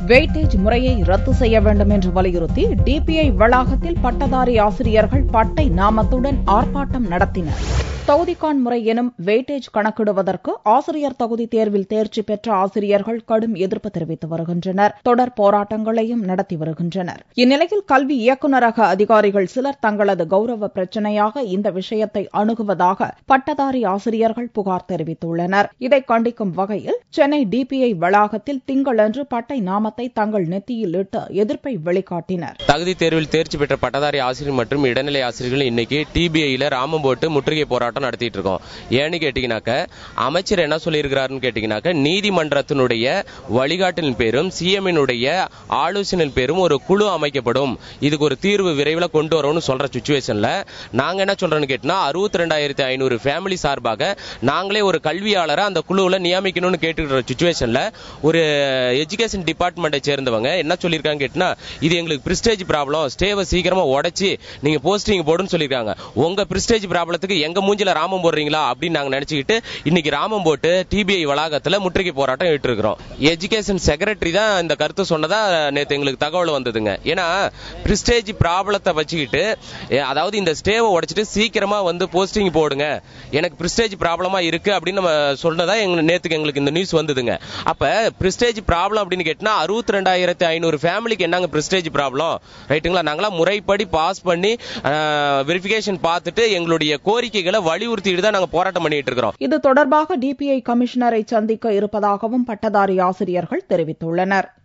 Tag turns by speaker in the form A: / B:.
A: weightage முறையை ரத்து செய்ய வேண்டும் என்று வலியுறுத்தி டிபிஐ வளாகத்தில் பட்டதாரி ஆசிரியர்கள் பட்டை நாமத்துடன் ஆர்ப்பாட்டம் நடத்தினர் தகுதிகான் முறை எனும் வெயிட்டேஜ் கணக்கிடுவதற்கு ஆசிரியர் தகுதி தேர்வில் தேர்ச்சி பெற்ற ஆசிரியர்கள் கடும் எதிர்ப்பு தெரிவித்து வருகின்றனர் தொடர் போராட்டங்களையும் நடத்தி வருகின்றனர் இந்நிலையில் கல்வி இயக்குநரக அதிகாரிகள் சிலர் தங்களது கௌரவ பிரச்சினையாக இந்த விஷயத்தை அணுகுவதாக பட்டதாரி ஆசிரியர்கள் புகார் தெரிவித்துள்ளனர் இதை கண்டிக்கும் வகையில் சென்னை டிபிஐ வளாகத்தில் திங்களன்று பட்டை நாமத்தை தங்கள் நெத்தியில் இட்டு எதிர்ப்பை வெளிக்காட்டினர்
B: தகுதி தேர்வில் தேர்ச்சி பெற்ற பட்டதாரி ஆசிரியர் மற்றும் இடைநிலை ஆசிரியர்கள் இன்னைக்கு டிபிஐல ராமம் போட்டு முற்றுகை போராட்டம் நடத்திட்டு இருக்கோம் ஏன்னு கேட்டீங்கன்னாக்க அமைச்சர் என்ன சொல்லியிருக்கிறாருன்னு கேட்டீங்கன்னாக்க நீதிமன்றத்தினுடைய வழிகாட்டின் பேரும் சிஎம்னுடைய ஆலோசனையின் பேரும் ஒரு குழு அமைக்கப்படும் இதுக்கு ஒரு தீர்வு விரைவில் கொண்டு வரோம்னு சொல்ற சுச்சுவேஷன்ல நாங்க என்ன சொல்றோம்னு கேட்டா அறுபத்தி ரெண்டாயிரத்தி ஐநூறு ஃபேமிலி சார்பாக நாங்களே ஒரு கல்வியாளரை அந்த குழுவில் நியமிக்கணும்னு கேட்டுக்கிற சுச்சுவேஷன்ல ஒரு எஜுகேஷன் டிபார்ட்மெண்ட்டை சேர்ந்தவங்க என்ன சொல்லியிருக்காங்க கேட்டினா இது எங்களுக்கு பிரிஸ்டேஜ் ப்ராப்ளம் ஸ்டேவை சீக்கிரமா உடைச்சு நீங்க போஸ்டிங் போடுன்னு சொல்லியிருக்காங்க உங்க பிரிஸ்டேஜ் ப்ராப்ளத்துக்கு எங்க மூஞ்சில ராமம் போடுறீங்களா அப்படின்னு நாங்க நினைச்சுக்கிட்டு இன்னைக்கு ராமம் போட்டு டிபிஐ வளாகத்துல முற்றுகை போராட்டம் இட்டு இருக்கிறோம் எஜுகேஷன் செக்ரட்டரி தான் இந்த கருத்து சொன்னதா நேத்து எங்களுக்கு தகவல் வந்ததுங்க ஏன்னா பிரிஸ்டேஜ் ப்ராப்ளத்தை வச்சுக்கிட்டு எ, அதாவது இந்த ஸ்டேவை உடைச்சிட்டு சீக்கிரமா வந்து போஸ்டிங் போடுங்க எனக்கு பிரிஸ்டேஜ் ப்ராப்ளமா இருக்கு அப்படின்னு நம்ம சொன்னதா எங்க நேத்துக்கு எங்களுக்கு இந்த நியூஸ் வந்ததுங்க அப்ப பிரிஸ்டேஜ் ப்ராப்ளம் அப்படின்னு கேட்டினா அறுபத்தி ரெண்டாயிரத்தி ஐநூறு ஃபேமிலிக்கு என்னங்க பிரிஸ்டேஜ் ப்ராப்ளம் ரைட்டுங்களா நாங்களாம் முறைப்படி பாஸ் பண்ணி வெரிஃபிகேஷன் பார்த்துட்டு எங்களுடைய கோரிக்கைகளை வலியுறுத்திட்டு தான் நாங்க போராட்டம் பண்ணிட்டு இருக்கிறோம்
A: இது தொடர்பாக டிபிஐ கமிஷனரை சந்திக்க இருப்பதாகவும் பட்டதாரி ஆசிரியர்கள் தெரிவித்துள்ளனர்